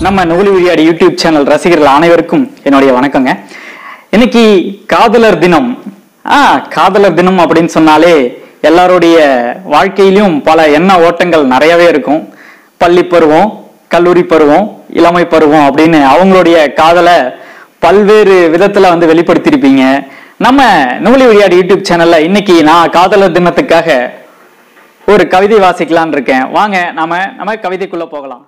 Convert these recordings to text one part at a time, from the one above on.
நம்ம நுகுலி விளையாடி YouTube channel ரசிகர்கள் அனைவருக்கும் என்னுடைய வணக்கங்க இன்னைக்கு காதலர் தினம் ஆ காதலர் தினம் அப்படின்னு சொன்னாலே எல்லாருடைய வாழ்க்கையிலும் பல எண்ண ஓட்டங்கள் நிறையவே இருக்கும் பள்ளி பருவம் கல்லூரி பருவம் இளமை பருவம் அப்படின்னு அவங்களுடைய காதலை பல்வேறு விதத்துல வந்து வெளிப்படுத்தியிருப்பீங்க நம்ம நுகுலி விளையாடி யூடியூப் சேனல்ல இன்னைக்கு நான் காதலர் தினத்துக்காக ஒரு கவிதை வாசிக்கலாம்னு இருக்கேன் வாங்க நாம நம்ம கவிதைக்குள்ள போகலாம்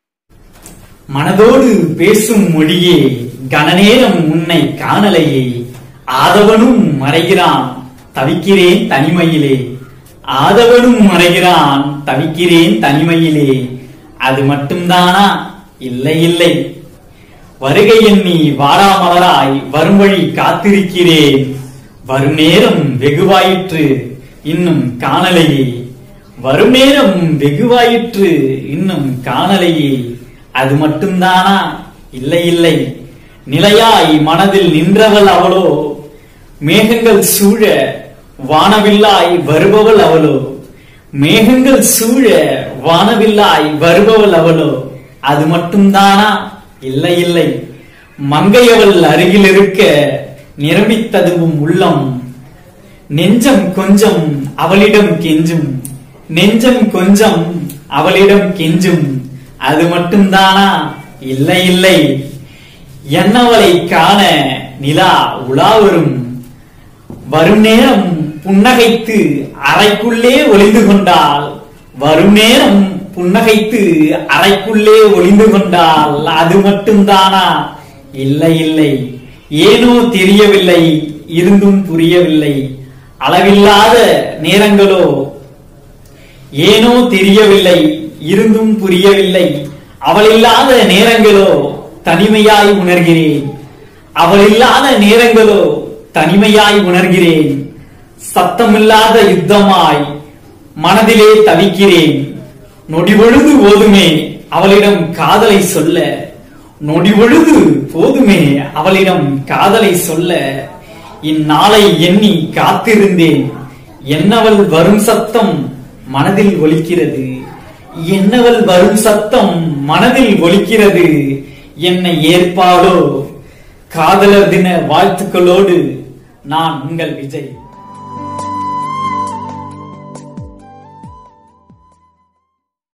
மனதோடு பேசும் மொழியே கனநேரம் உன்னை காணலையே ஆதவனும் மறைகிறான் தவிக்கிறேன் தனிமையிலே ஆதவனும் மறைகிறான் தவிக்கிறேன் தனிமையிலே அது மட்டும்தானா இல்லை இல்லை வருகை எண்ணி வாடாமலராய் வரும் வழி காத்திருக்கிறேன் வரும் நேரம் வெகுவாயிற்று இன்னும் காணலையே வரும் நேரம் வெகுவாயிற்று இன்னும் காணலையே அது மட்டும்தானா இல்லை இல்லை நிலையாய் மனதில் நின்றவள் அவளோ மேகங்கள் சூழ வானவில்லாய் வருபவள் அவளோ மேகங்கள் சூழ வானவில்லாய் வருபவள் அவளோ அது மட்டும்தானா இல்லை இல்லை மங்கையவள் அருகில் இருக்க நிரம்பித்ததுவும் உள்ளம் நெஞ்சம் கொஞ்சம் அவளிடம் கெஞ்சும் நெஞ்சம் கொஞ்சம் அவளிடம் கெஞ்சும் அது மட்டும்தானா இல்லை இல்லை என்னவளை காண நிலா உலா வரும் வரும் நேரம் புன்னகைத்து அறைக்குள்ளே ஒளிந்து கொண்டால் வரும் நேரம் புன்னகைத்து அறைக்குள்ளே ஒளிந்து கொண்டால் அது மட்டும்தானா இல்லை இல்லை ஏனோ தெரியவில்லை இருந்தும் புரியவில்லை அளவில்லாத நேரங்களோ ஏனோ தெரியவில்லை இருந்தும் புரியவில்லை அவள் இல்லாத நேரங்களோ தனிமையாய் உணர்கிறேன் அவள் இல்லாத நேரங்களோ தனிமையாய் உணர்கிறேன் சத்தமில்லாத யுத்தமாய் மனதிலே தவிக்கிறேன் நொடி பொழுது போதுமே அவளிடம் காதலை சொல்ல நொடி பொழுது போதுமே அவளிடம் காதலை சொல்ல இந்நாளை எண்ணி காத்திருந்தேன் என்னவள் வரும் சத்தம் மனதில் ஒலிக்கிறது என்னவள் வரும் சத்தம் மனதில் ஒலிக்கிறது என்னை ஏற்பாடோ காதலர் தின வாழ்த்துக்களோடு நான் உங்கள் விஜய்